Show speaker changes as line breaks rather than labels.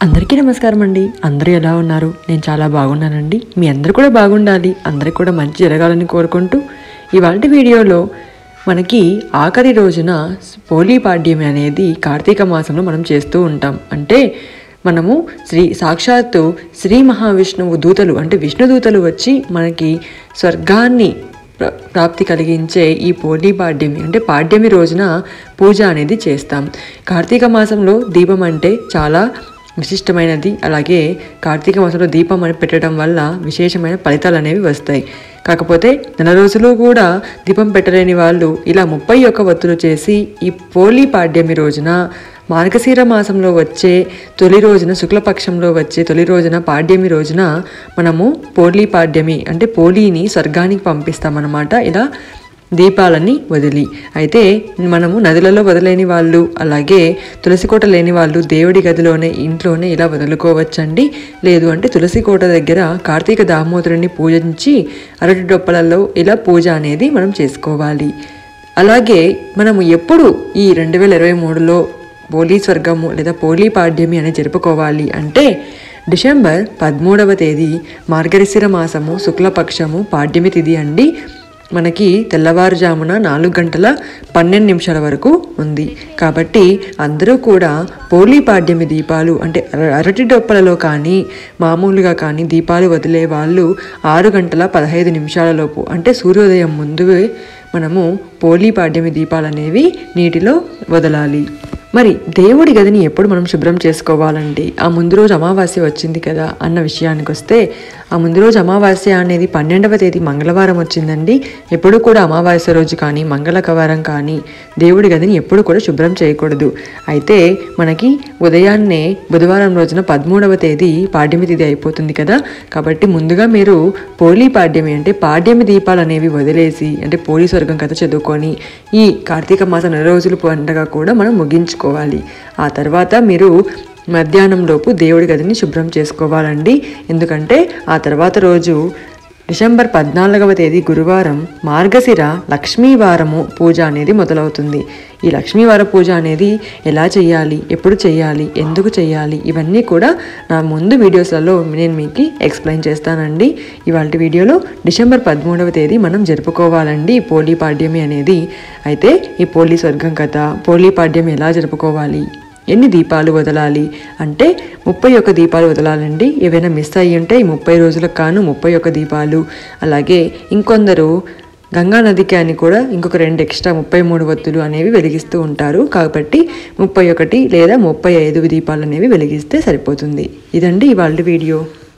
అందరికీ నమస్కారం అండి అందరూ ఎలా ఉన్నారు నేను చాలా బాగున్నానండి మీ అందరూ కూడా బాగుండాలి అందరికి కూడా మంచి జరగాలని కోరుకుంటూ ఇవాళ వీడియోలో మనకి ఆఖరి రోజున పోలీ పాడ్యమి అనేది కార్తీక మాసంలో మనం చేస్తూ ఉంటాం అంటే మనము శ్రీ సాక్షాత్తు శ్రీ మహావిష్ణువు దూతలు అంటే విష్ణు దూతలు వచ్చి మనకి స్వర్గాన్ని ప్ర- ప్రాప్తి కలిగించే ఈ పోలీ పాడ్యమి అంటే పాడ్యమి రోజున పూజ అనేది చేస్తాం కార్తీక మాసంలో దీపం అంటే చాలా విశిష్టమైనది అలాగే కార్తీక మాసంలో దీపం అని పెట్టడం వల్ల విశేషమైన ఫలితాలు అనేవి వస్తాయి కాకపోతే నెల రోజులు కూడా దీపం పెట్టలేని వాళ్ళు ఇలా ముప్పై ఒక్క వత్తులు చేసి ఈ పోలీ పాడ్యమి రోజున మార్గశీర మాసంలో వచ్చే తొలి రోజున శుక్లపక్షంలో వచ్చే తొలి రోజున పాడ్యమి రోజున మనము పోలీ పాడ్యమి అంటే పోలీని స్వర్గానికి పంపిస్తామన్నమాట ఇలా దీపాలని వదిలి అయితే మనము నదులలో వదలేని వాళ్ళు అలాగే తులసి కోట లేని వాళ్ళు దేవుడి గదిలోనే ఇంట్లోనే ఇలా వదులుకోవచ్చండి లేదు అంటే తులసి కోట దగ్గర కార్తీక దామోదరుని పూజించి అరటి డొప్పలలో ఇలా పూజ అనేది మనం చేసుకోవాలి అలాగే మనము ఎప్పుడు ఈ రెండు వేల ఇరవై మూడులో పోలీ స్వర్గము లేదా పోలీ పాడ్యమి అని జరుపుకోవాలి అంటే డిసెంబర్ పదమూడవ తేదీ మార్గశిర మాసము శుక్లపక్షము పాడ్యమి తిథి అండి మనకి తెల్లవారుజామున నాలుగు గంటల పన్నెండు నిమిషాల వరకు ఉంది కాబట్టి అందరూ కూడా పోలీ పాడ్యమి దీపాలు అంటే అర- అరటి డొప్పలలో కానీ మామూలుగా కానీ దీపాలు వదిలే వాళ్ళు ఆరు గంటల పదహైదు నిమిషాల లోపు అంటే సూర్యోదయం ముందు మనము పోలీ పాడ్యమి దీపాలు అనేవి నీటిలో వదలాలి మరి దేవుడి గదిని ఎప్పుడు మనం శుభ్రం చేసుకోవాలండి ఆ ముందు రోజు అమావాస్య వచ్చింది కదా అన్న విషయానికి వస్తే ఆ ముందు రోజు అమావాస్య అనేది పన్నెండవ తేదీ మంగళవారం వచ్చిందండి ఎప్పుడు కూడా అమావాస్య రోజు కానీ మంగళకవారం కానీ దేవుడి గదిని ఎప్పుడు కూడా శుభ్రం చేయకూడదు అయితే మనకి ఉదయాన్నే బుధవారం రోజున పదమూడవ తేదీ పాడ్యమి తేదీ అయిపోతుంది కదా కాబట్టి ముందుగా మీరు పోలీ పాడ్యమి అంటే పాడ్యమి దీపాలు అనేవి వదిలేసి అంటే పోలీ స్వర్గం కథ చదువుకొని ఈ కార్తీక మాసం నెల రోజుల పండగ కూడా మనం ముగించుకోవాలి ఆ తర్వాత మీరు మధ్యాహ్నం లోపు దేవుడి గదిని శుభ్రం చేసుకోవాలండి ఎందుకంటే ఆ తర్వాత రోజు డిసెంబర్ పద్నాలుగవ తేదీ గురువారం మార్గశిర లక్ష్మీవారము పూజ అనేది మొదలవుతుంది ఈ లక్ష్మీవార పూజ అనేది ఎలా చేయాలి ఎప్పుడు చేయాలి ఎందుకు చేయాలి ఇవన్నీ కూడా నా ముందు వీడియోస్లలో నేను మీకు ఎక్స్ప్లెయిన్ చేస్తానండి ఇవాళ వీడియోలో డిసెంబర్ పదమూడవ తేదీ మనం జరుపుకోవాలండి ఈ పోలీ పాడ్యమి అనేది అయితే ఈ పోలీ స్వర్గం కథ పోలీ పాడ్యమి ఎలా జరుపుకోవాలి ఎన్ని దీపాలు వదలాలి అంటే ముప్పై ఒక్క దీపాలు వదలాలండి ఏవైనా మిస్ అయ్యి ఉంటే ఈ ముప్పై రోజులకు కాను ముప్పై ఒక్క దీపాలు అలాగే ఇంకొందరు గంగా నదికి అని కూడా ఇంకొక రెండు ఎక్స్ట్రా ముప్పై మూడు వత్తులు అనేవి వెలిగిస్తూ ఉంటారు కాబట్టి ముప్పై ఒకటి లేదా ముప్పై ఐదు దీపాలు అనేవి వెలిగిస్తే సరిపోతుంది ఇదండి ఇవాళ వీడియో